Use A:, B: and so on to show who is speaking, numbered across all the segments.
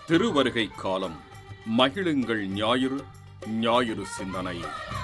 A: திருவருகை காலம் மகிழுங்கள் ஞாயிறு ஞாயிறு சிந்தனை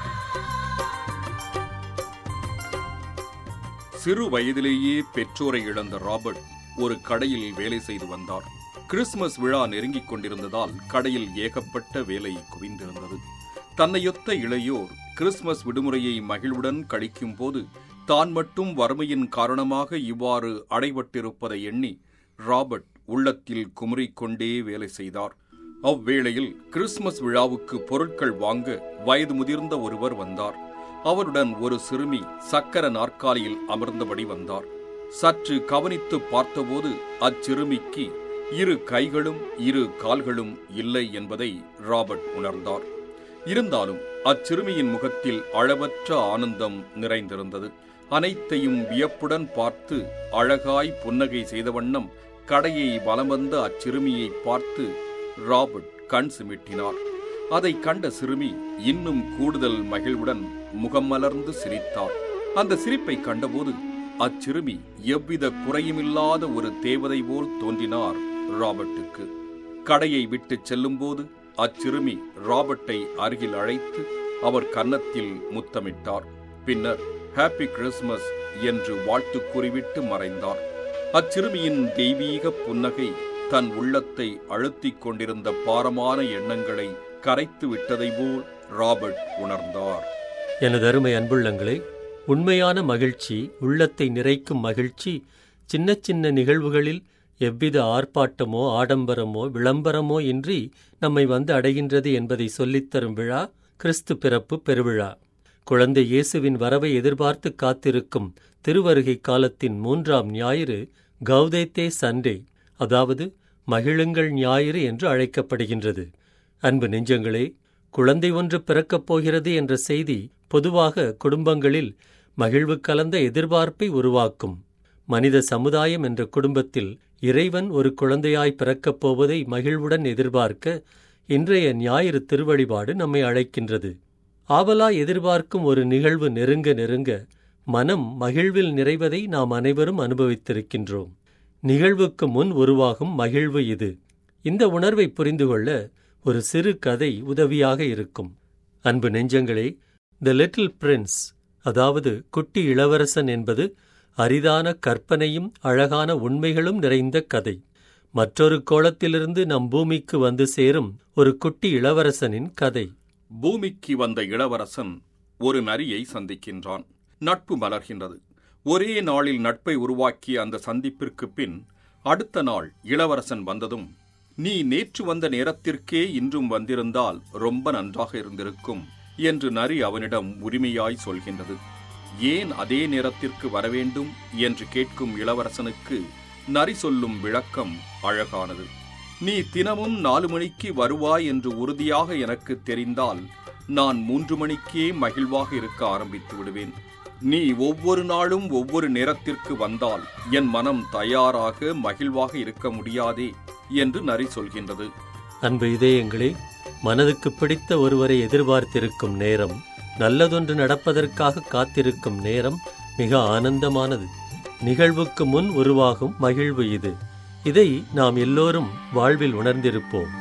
A: சிறு வயதிலேயே பெற்றோரை இழந்த ராபர்ட் ஒரு கடையில் வேலை செய்து வந்தார் கிறிஸ்துமஸ் விழா நெருங்கிக் கொண்டிருந்ததால் கடையில் ஏகப்பட்ட வேலை குவிந்திருந்தது தன்னையொத்த இளையோர் கிறிஸ்துமஸ் விடுமுறையை மகிழ்வுடன் கழிக்கும் போது தான் மட்டும் வறுமையின் காரணமாக இவ்வாறு அடைபட்டிருப்பதை எண்ணி ராபர்ட் உள்ளத்தில் குமுறிக்கொண்டே வேலை செய்தார் அவ்வேளையில் கிறிஸ்துமஸ் விழாவுக்கு பொருட்கள் வாங்க வயது முதிர்ந்த ஒருவர் வந்தார் அவருடன் ஒரு சிறுமி சக்கர நாற்காலியில் அமர்ந்தபடி வந்தார் சற்று கவனித்து பார்த்தபோது அச்சிறுமிக்கு இரு கைகளும் இரு கால்களும் இல்லை என்பதை ராபர்ட் உணர்ந்தார் இருந்தாலும் அச்சிறுமியின் முகத்தில் அளவற்ற ஆனந்தம் நிறைந்திருந்தது அனைத்தையும் வியப்புடன் பார்த்து அழகாய் புன்னகை செய்த வண்ணம் கடையை வலம் வந்த அச்சிறுமியை பார்த்து ராபர்ட் கண் சிமிட்டினார் அதை கண்ட சிறுமி இன்னும் கூடுதல் மகிழ்வுடன் முகம் மலர்ந்து சிரித்தார் அந்த சிரிப்பை கண்டபோது அச்சிறுமி எவ்வித குறையுமில்லாத ஒரு தேவதை போல் தோன்றினார் ராபர்ட்டுக்கு கடையை விட்டு செல்லும்போது அச்சிறுமி ராபர்ட்டை அருகில் அழைத்து அவர் கன்னத்தில் முத்தமிட்டார் பின்னர் ஹாப்பி கிறிஸ்மஸ் என்று வாழ்த்து கூறிவிட்டு மறைந்தார் அச்சிறுமியின் தெய்வீக புன்னகை தன் உள்ளத்தை அழுத்திக் கொண்டிருந்த பாரமான எண்ணங்களை கரைத்து விட்டதை போல் ராபர்ட் உணர்ந்தார்
B: எனது அருமை அன்புள்ளங்களே உண்மையான மகிழ்ச்சி உள்ளத்தை நிறைக்கும் மகிழ்ச்சி சின்ன சின்ன நிகழ்வுகளில் எவ்வித ஆர்ப்பாட்டமோ ஆடம்பரமோ விளம்பரமோ இன்றி நம்மை வந்து அடைகின்றது என்பதை சொல்லித்தரும் விழா கிறிஸ்து பிறப்பு பெருவிழா குழந்தை இயேசுவின் வரவை எதிர்பார்த்து காத்திருக்கும் திருவருகை காலத்தின் மூன்றாம் ஞாயிறு கௌதேத்தே சண்டே அதாவது மகிழுங்கள் ஞாயிறு என்று அழைக்கப்படுகின்றது அன்பு நெஞ்சங்களே குழந்தை ஒன்று பிறக்கப் போகிறது என்ற செய்தி பொதுவாக குடும்பங்களில் மகிழ்வு கலந்த எதிர்பார்ப்பை உருவாக்கும் மனித சமுதாயம் என்ற குடும்பத்தில் இறைவன் ஒரு குழந்தையாய் பிறக்கப் போவதை மகிழ்வுடன் எதிர்பார்க்க இன்றைய ஞாயிறு திருவழிபாடு நம்மை அழைக்கின்றது ஆவலா எதிர்பார்க்கும் ஒரு நிகழ்வு நெருங்க நெருங்க மனம் மகிழ்வில் நிறைவதை நாம் அனைவரும் அனுபவித்திருக்கின்றோம் நிகழ்வுக்கு முன் உருவாகும் மகிழ்வு இது இந்த உணர்வை புரிந்து கொள்ள ஒரு சிறு கதை உதவியாக இருக்கும் அன்பு நெஞ்சங்களே த லிட்டில் பிரின்ஸ் அதாவது குட்டி இளவரசன் என்பது அரிதான கற்பனையும் அழகான உண்மைகளும் நிறைந்த கதை மற்றொரு கோலத்திலிருந்து நம் பூமிக்கு வந்து சேரும் ஒரு குட்டி இளவரசனின் கதை
A: பூமிக்கு வந்த இளவரசன் ஒரு நரியை சந்திக்கின்றான் நட்பு மலர்கின்றது ஒரே நாளில் நட்பை உருவாக்கிய அந்த சந்திப்பிற்கு பின் அடுத்த நாள் இளவரசன் வந்ததும் நீ நேற்று வந்த நேரத்திற்கே இன்றும் வந்திருந்தால் ரொம்ப நன்றாக இருந்திருக்கும் என்று நரி அவனிடம் உரிமையாய் சொல்கின்றது ஏன் அதே நேரத்திற்கு வரவேண்டும் என்று கேட்கும் இளவரசனுக்கு நரி சொல்லும் விளக்கம் அழகானது நீ தினமும் நாலு மணிக்கு வருவாய் என்று உறுதியாக எனக்கு தெரிந்தால் நான் மூன்று மணிக்கே மகிழ்வாக இருக்க ஆரம்பித்து விடுவேன் நீ ஒவ்வொரு நாளும் ஒவ்வொரு நேரத்திற்கு வந்தால் என் மனம் தயாராக மகிழ்வாக இருக்க முடியாதே என்று நரி சொல்கின்றது
B: அன்பு இதயங்களே மனதுக்கு பிடித்த ஒருவரை எதிர்பார்த்திருக்கும் நேரம் நல்லதொன்று நடப்பதற்காக காத்திருக்கும் நேரம் மிக ஆனந்தமானது நிகழ்வுக்கு முன் உருவாகும் மகிழ்வு இது இதை நாம் எல்லோரும் வாழ்வில் உணர்ந்திருப்போம்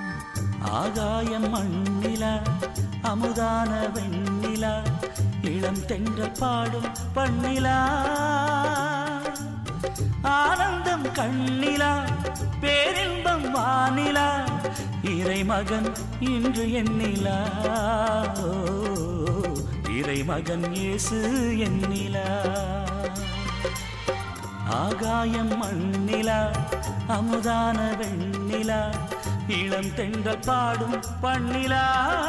C: ஆகாயம் மண்ணிலா அமுதான வெண்ணிலா இளம் தென்றல் பாடும் பண்ணிலா ஆனந்தம் கண்ணிலா பேரின்பம் வானிலா இறைமகன் இன்று எண்ணிலா ஓ, இறைமகன் இயேசு எண்ணிலா ஆகாயம் மண்ணிலா அமுதான வெண்ணிலா இளம் தென்றல் பாடும் பண்ணிலா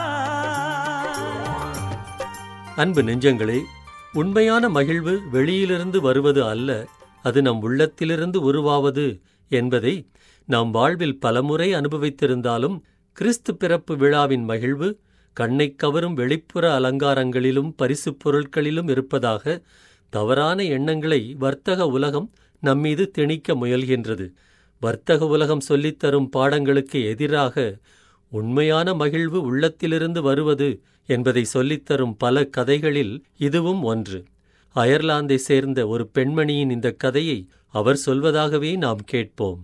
B: அன்பு நெஞ்சங்களே உண்மையான மகிழ்வு வெளியிலிருந்து வருவது அல்ல அது நம் உள்ளத்திலிருந்து உருவாவது என்பதை நாம் வாழ்வில் பலமுறை அனுபவித்திருந்தாலும் கிறிஸ்து பிறப்பு விழாவின் மகிழ்வு கண்ணைக் கவரும் வெளிப்புற அலங்காரங்களிலும் பரிசுப் பொருட்களிலும் இருப்பதாக தவறான எண்ணங்களை வர்த்தக உலகம் நம்மீது திணிக்க முயல்கின்றது வர்த்தக உலகம் சொல்லித்தரும் பாடங்களுக்கு எதிராக உண்மையான மகிழ்வு உள்ளத்திலிருந்து வருவது என்பதை சொல்லித்தரும் பல கதைகளில் இதுவும் ஒன்று அயர்லாந்தை சேர்ந்த ஒரு பெண்மணியின் இந்த கதையை அவர் சொல்வதாகவே நாம் கேட்போம்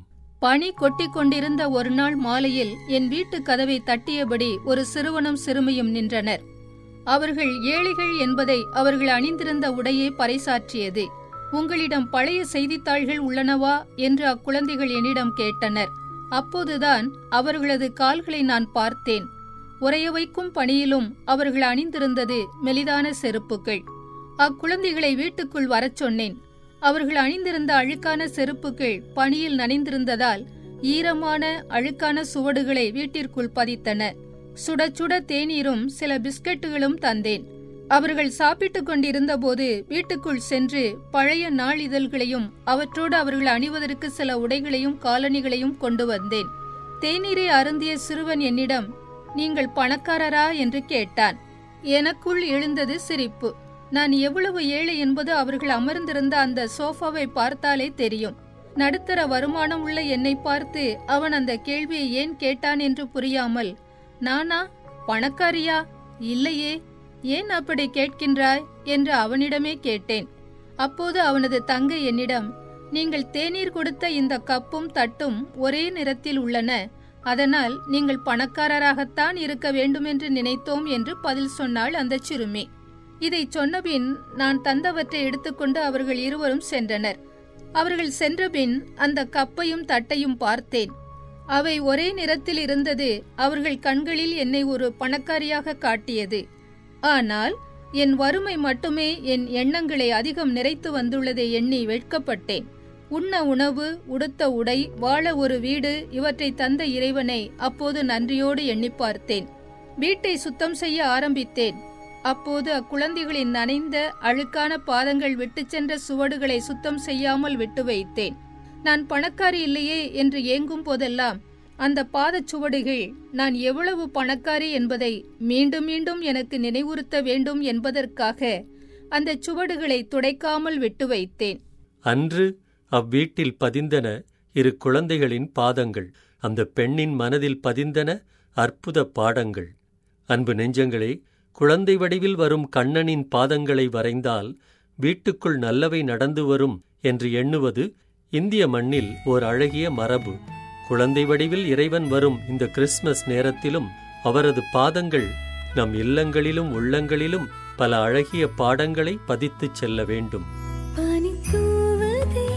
D: பனி கொட்டிக் கொண்டிருந்த ஒரு நாள் மாலையில் என் வீட்டு கதவை தட்டியபடி ஒரு சிறுவனும் சிறுமியும் நின்றனர் அவர்கள் ஏழைகள் என்பதை அவர்கள் அணிந்திருந்த உடையே பறைசாற்றியது உங்களிடம் பழைய செய்தித்தாள்கள் உள்ளனவா என்று அக்குழந்தைகள் என்னிடம் கேட்டனர் அப்போதுதான் அவர்களது கால்களை நான் பார்த்தேன் உறைய வைக்கும் பணியிலும் அவர்கள் அணிந்திருந்தது மெலிதான செருப்புகள் அக்குழந்தைகளை வீட்டுக்குள் வரச் சொன்னேன் அவர்கள் அணிந்திருந்த அழுக்கான செருப்புகள் பனியில் நனைந்திருந்ததால் ஈரமான அழுக்கான சுவடுகளை வீட்டிற்குள் பதித்தன சுட சுட தேநீரும் சில பிஸ்கட்டுகளும் தந்தேன் அவர்கள் சாப்பிட்டுக் கொண்டிருந்தபோது வீட்டுக்குள் சென்று பழைய நாளிதழ்களையும் அவற்றோடு அவர்கள் அணிவதற்கு சில உடைகளையும் காலணிகளையும் கொண்டு வந்தேன் தேநீரை அருந்திய சிறுவன் என்னிடம் நீங்கள் பணக்காரரா என்று கேட்டான் எனக்குள் எழுந்தது சிரிப்பு நான் எவ்வளவு ஏழை என்பது அவர்கள் அமர்ந்திருந்த அந்த சோஃபாவை பார்த்தாலே தெரியும் நடுத்தர வருமானம் உள்ள என்னை பார்த்து அவன் அந்த கேள்வியை ஏன் கேட்டான் என்று புரியாமல் நானா பணக்காரியா இல்லையே ஏன் அப்படி கேட்கின்றாய் என்று அவனிடமே கேட்டேன் அப்போது அவனது தங்கை என்னிடம் நீங்கள் தேநீர் கொடுத்த இந்த கப்பும் தட்டும் ஒரே நிறத்தில் உள்ளன அதனால் நீங்கள் பணக்காரராகத்தான் இருக்க வேண்டுமென்று நினைத்தோம் என்று பதில் சொன்னாள் அந்த சிறுமி இதை சொன்னபின் நான் தந்தவற்றை எடுத்துக்கொண்டு அவர்கள் இருவரும் சென்றனர் அவர்கள் சென்றபின் அந்த கப்பையும் தட்டையும் பார்த்தேன் அவை ஒரே நிறத்தில் இருந்தது அவர்கள் கண்களில் என்னை ஒரு பணக்காரியாக காட்டியது ஆனால் என் வறுமை மட்டுமே என் எண்ணங்களை அதிகம் நிறைத்து வந்துள்ளதை எண்ணி வெட்கப்பட்டேன் உண்ண உணவு உடுத்த உடை வாழ ஒரு வீடு இவற்றை தந்த இறைவனை அப்போது நன்றியோடு எண்ணி பார்த்தேன் வீட்டை சுத்தம் செய்ய ஆரம்பித்தேன் அப்போது அக்குழந்தைகளின் நனைந்த அழுக்கான பாதங்கள் விட்டுச் சென்ற சுவடுகளை சுத்தம் செய்யாமல் விட்டு வைத்தேன் நான் பணக்காரி இல்லையே என்று ஏங்கும் போதெல்லாம் அந்த பாதச் சுவடுகள் நான் எவ்வளவு பணக்காரி என்பதை மீண்டும் மீண்டும் எனக்கு நினைவுறுத்த வேண்டும் என்பதற்காக அந்த சுவடுகளை துடைக்காமல் விட்டு வைத்தேன்
B: அன்று அவ்வீட்டில் பதிந்தன இரு குழந்தைகளின் பாதங்கள் அந்த பெண்ணின் மனதில் பதிந்தன அற்புத பாடங்கள் அன்பு நெஞ்சங்களே குழந்தை வடிவில் வரும் கண்ணனின் பாதங்களை வரைந்தால் வீட்டுக்குள் நல்லவை நடந்து வரும் என்று எண்ணுவது இந்திய மண்ணில் ஓர் அழகிய மரபு குழந்தை வடிவில் இறைவன் வரும் இந்த கிறிஸ்மஸ் நேரத்திலும் அவரது பாதங்கள் நம் இல்லங்களிலும் உள்ளங்களிலும் பல அழகிய பாடங்களை பதித்துச் செல்ல வேண்டும்
E: பனி தூவுதே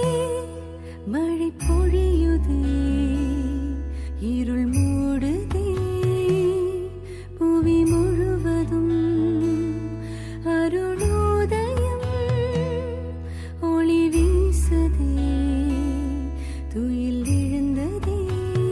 E: மழை பொழியுதே இருள் மூடுதே புவி முழுவதும் அருணோதயம் ஒளி வீசுதே துயில் எழுந்ததே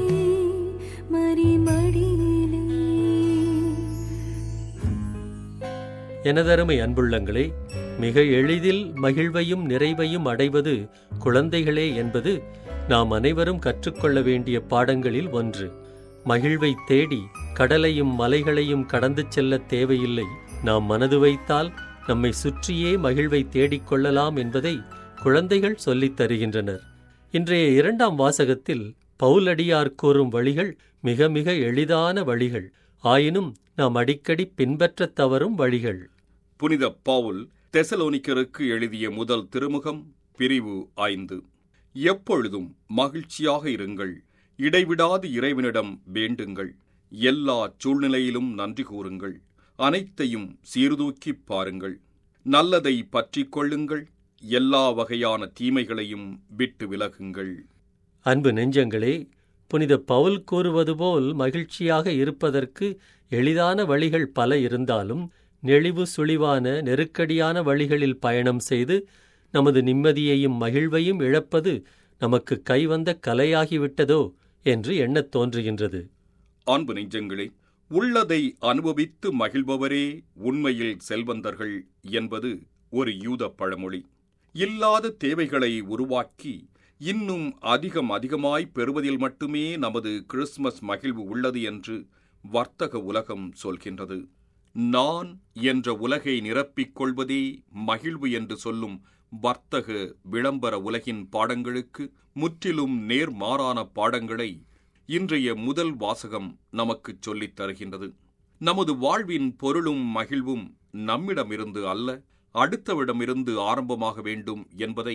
E: மறிமடியிலே
B: எனதருமை அன்புள்ளங்களே மிக எளிதில் மகிழ்வையும் நிறைவையும் அடைவது குழந்தைகளே என்பது நாம் அனைவரும் கற்றுக்கொள்ள வேண்டிய பாடங்களில் ஒன்று மகிழ்வை தேடி கடலையும் மலைகளையும் கடந்து செல்ல தேவையில்லை நாம் மனது வைத்தால் நம்மை சுற்றியே மகிழ்வை தேடிக் கொள்ளலாம் என்பதை குழந்தைகள் சொல்லித் தருகின்றனர் இன்றைய இரண்டாம் வாசகத்தில் பவுலடியார் கூறும் வழிகள் மிக மிக எளிதான வழிகள் ஆயினும் நாம் அடிக்கடி பின்பற்றத் தவறும் வழிகள்
A: புனித பவுல் தெசலோனிக்கருக்கு எழுதிய முதல் திருமுகம் பிரிவு ஐந்து எப்பொழுதும் மகிழ்ச்சியாக இருங்கள் இடைவிடாது இறைவனிடம் வேண்டுங்கள் எல்லா சூழ்நிலையிலும் நன்றி கூறுங்கள் அனைத்தையும் சீர்தூக்கிப் பாருங்கள் நல்லதை பற்றிக் கொள்ளுங்கள் எல்லா வகையான தீமைகளையும் விட்டு விலகுங்கள்
B: அன்பு நெஞ்சங்களே புனித பவுல் கூறுவது போல் மகிழ்ச்சியாக இருப்பதற்கு எளிதான வழிகள் பல இருந்தாலும் நெளிவு சுழிவான நெருக்கடியான வழிகளில் பயணம் செய்து நமது நிம்மதியையும் மகிழ்வையும் இழப்பது நமக்கு கைவந்த கலையாகிவிட்டதோ என்று எண்ணத் தோன்றுகின்றது
A: அன்பு நெஞ்சங்களே உள்ளதை அனுபவித்து மகிழ்பவரே உண்மையில் செல்வந்தர்கள் என்பது ஒரு யூத பழமொழி இல்லாத தேவைகளை உருவாக்கி இன்னும் அதிகம் அதிகமாய் பெறுவதில் மட்டுமே நமது கிறிஸ்மஸ் மகிழ்வு உள்ளது என்று வர்த்தக உலகம் சொல்கின்றது நான் என்ற உலகை நிரப்பிக் கொள்வதே மகிழ்வு என்று சொல்லும் வர்த்தக விளம்பர உலகின் பாடங்களுக்கு முற்றிலும் நேர்மாறான பாடங்களை இன்றைய முதல் வாசகம் நமக்குச் சொல்லித் தருகின்றது நமது வாழ்வின் பொருளும் மகிழ்வும் நம்மிடமிருந்து அல்ல அடுத்தவிடமிருந்து ஆரம்பமாக வேண்டும் என்பதை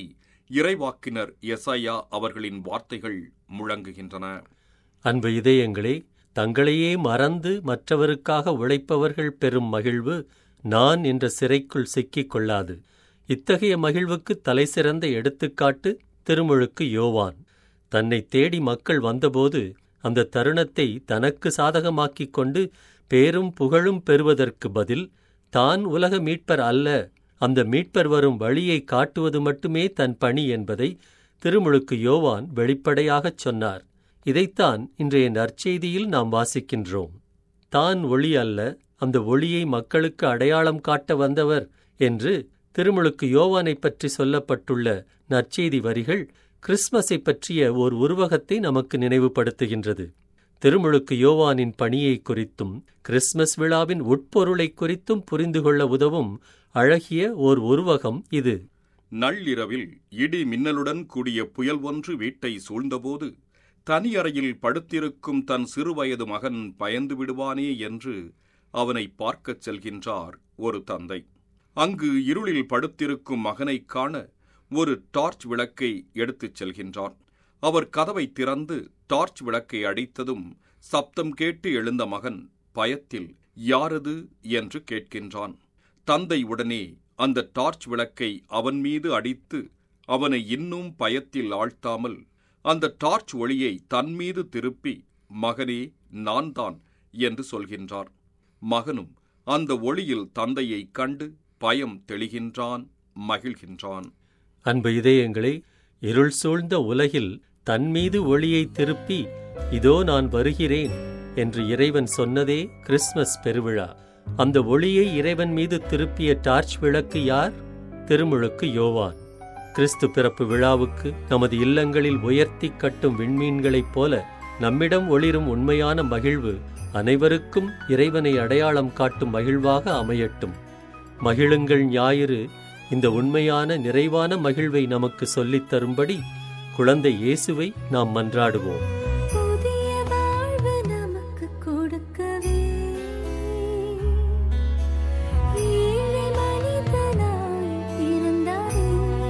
A: இறைவாக்கினர் எசாயா அவர்களின் வார்த்தைகள் முழங்குகின்றன
B: அன்பு இதயங்களே தங்களையே மறந்து மற்றவருக்காக உழைப்பவர்கள் பெறும் மகிழ்வு நான் என்ற சிறைக்குள் சிக்கிக் கொள்ளாது இத்தகைய மகிழ்வுக்கு தலைசிறந்த எடுத்துக்காட்டு திருமுழுக்கு யோவான் தன்னை தேடி மக்கள் வந்தபோது அந்த தருணத்தை தனக்கு சாதகமாக்கிக் கொண்டு பேரும் புகழும் பெறுவதற்கு பதில் தான் உலக மீட்பர் அல்ல அந்த மீட்பர் வரும் வழியை காட்டுவது மட்டுமே தன் பணி என்பதை திருமுழுக்கு யோவான் வெளிப்படையாகச் சொன்னார் இதைத்தான் இன்றைய நற்செய்தியில் நாம் வாசிக்கின்றோம் தான் ஒளி அல்ல அந்த ஒளியை மக்களுக்கு அடையாளம் காட்ட வந்தவர் என்று திருமுழுக்கு யோவானைப் பற்றி சொல்லப்பட்டுள்ள நற்செய்தி வரிகள் கிறிஸ்மஸை பற்றிய ஓர் உருவகத்தை நமக்கு நினைவுபடுத்துகின்றது திருமுழுக்கு யோவானின் பணியை குறித்தும் கிறிஸ்மஸ் விழாவின் உட்பொருளை குறித்தும் புரிந்து கொள்ள உதவும் அழகிய ஓர் உருவகம் இது
A: நள்ளிரவில் இடி மின்னலுடன் கூடிய புயல் ஒன்று வீட்டை சூழ்ந்தபோது தனி அறையில் படுத்திருக்கும் தன் சிறுவயது மகன் பயந்து விடுவானே என்று அவனை பார்க்கச் செல்கின்றார் ஒரு தந்தை அங்கு இருளில் படுத்திருக்கும் மகனைக் காண ஒரு டார்ச் விளக்கை எடுத்துச் செல்கின்றார் அவர் கதவை திறந்து டார்ச் விளக்கை அடித்ததும் சப்தம் கேட்டு எழுந்த மகன் பயத்தில் யாரது என்று கேட்கின்றான் தந்தை உடனே அந்த டார்ச் விளக்கை அவன் மீது அடித்து அவனை இன்னும் பயத்தில் ஆழ்த்தாமல் அந்த டார்ச் ஒளியை தன் மீது திருப்பி மகனே நான் தான் என்று சொல்கின்றார் மகனும் அந்த ஒளியில் தந்தையைக் கண்டு பயம் தெளிகின்றான் மகிழ்கின்றான்
B: அன்பு இதயங்களே இருள் சூழ்ந்த உலகில் தன் மீது ஒளியை திருப்பி இதோ நான் வருகிறேன் என்று இறைவன் சொன்னதே கிறிஸ்மஸ் பெருவிழா அந்த ஒளியை இறைவன் மீது திருப்பிய டார்ச் விளக்கு யார் திருமுழுக்கு யோவான் கிறிஸ்து பிறப்பு விழாவுக்கு நமது இல்லங்களில் உயர்த்தி கட்டும் விண்மீன்களைப் போல நம்மிடம் ஒளிரும் உண்மையான மகிழ்வு அனைவருக்கும் இறைவனை அடையாளம் காட்டும் மகிழ்வாக அமையட்டும் மகிழுங்கள் ஞாயிறு இந்த உண்மையான நிறைவான மகிழ்வை நமக்கு சொல்லித் தரும்படி குழந்தை இயேசுவை நாம் மன்றாடுவோம்
E: புதிய வாழ்வு நமக்கு கொடுக்கவே ஏழை மனிதனாய் பிறந்தாரே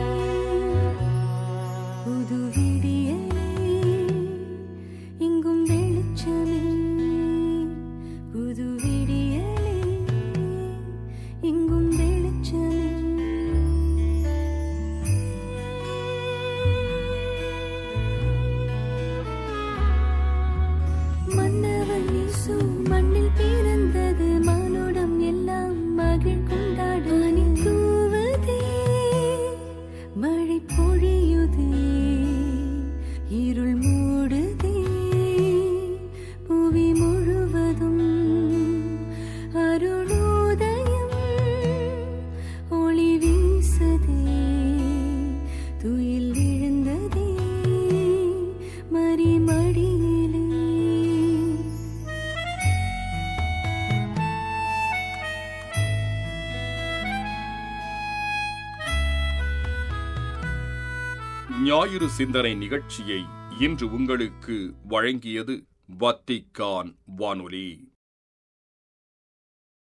E: புது விடியலே எங்கும் வெளிச்சமே புது விடியலே எங்கும் வெளிச்சமே மன்னவன் இயேசு மண்ணில் பிறந்தது மானுடம் எல்லாம் மகிழ் கொண்டாடானி தூவதே மழை பொழியுதே இருள் மூடுதே புவி முழுவதும் அருளோதயம் ஒளி வீசதே துயில் விழுந்ததே மறிமடியிலே
A: ஞாயிறு சிந்தனை நிகழ்ச்சியை இன்று உங்களுக்கு வழங்கியது வத்திக்கான் வானொலி